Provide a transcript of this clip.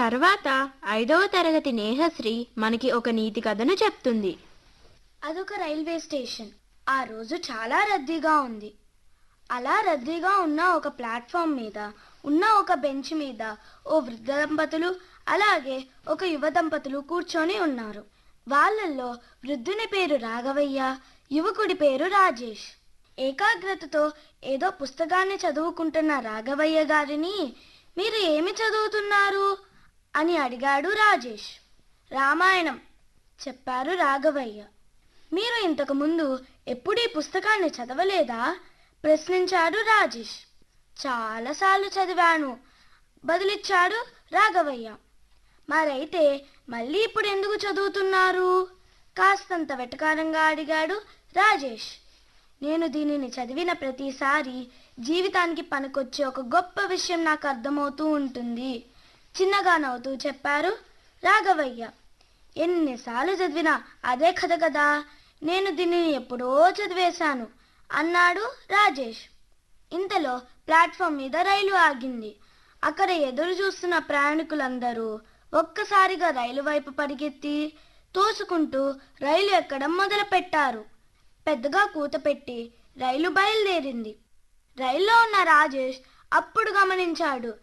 తర్వాత ఐదవ తరగతి నేహశ్రీ మనకి ఒక నీతి కథను చెప్తుంది అదొక రైల్వే స్టేషన్ ఆ రోజు చాలా రద్దీగా ఉంది అలా రద్దీగా ఉన్న ఒక ప్లాట్ఫామ్ మీద ఉన్న ఒక బెంచ్ మీద ఓ వృద్ధ దంపతులు అలాగే ఒక యువ దంపతులు కూర్చొని ఉన్నారు వాళ్ళల్లో వృద్ధుని పేరు రాఘవయ్య యువకుడి పేరు రాజేష్ ఏకాగ్రతతో ఏదో పుస్తకాన్ని చదువుకుంటున్న రాఘవయ్య గారిని మీరు ఏమి చదువుతున్నారు అని అడిగాడు రాజేష్ రామాయణం చెప్పారు రాఘవయ్య మీరు ఇంతకు ముందు ఎప్పుడు ఈ పుస్తకాన్ని చదవలేదా ప్రశ్నించాడు రాజేష్ చాలాసార్లు చదివాను బదులిచ్చాడు రాఘవయ్య మరైతే మళ్ళీ ఇప్పుడు ఎందుకు చదువుతున్నారు కాస్తంత వెటకారంగా అడిగాడు రాజేష్ నేను దీనిని చదివిన ప్రతిసారి జీవితానికి పనికొచ్చే ఒక గొప్ప విషయం నాకు అర్థమవుతూ ఉంటుంది చిన్నగా నవ్వుతూ చెప్పారు రాఘవయ్య ఎన్నిసార్లు చదివినా అదే కథ కదా నేను దీనిని ఎప్పుడో చదివేశాను అన్నాడు రాజేష్ ఇంతలో ప్లాట్ఫామ్ మీద రైలు ఆగింది అక్కడ ఎదురు చూస్తున్న ప్రయాణికులందరూ ఒక్కసారిగా రైలు వైపు పరిగెత్తి తోసుకుంటూ రైలు ఎక్కడం మొదలుపెట్టారు పెద్దగా కూత పెట్టి రైలు బయలుదేరింది రైల్లో ఉన్న రాజేష్ అప్పుడు గమనించాడు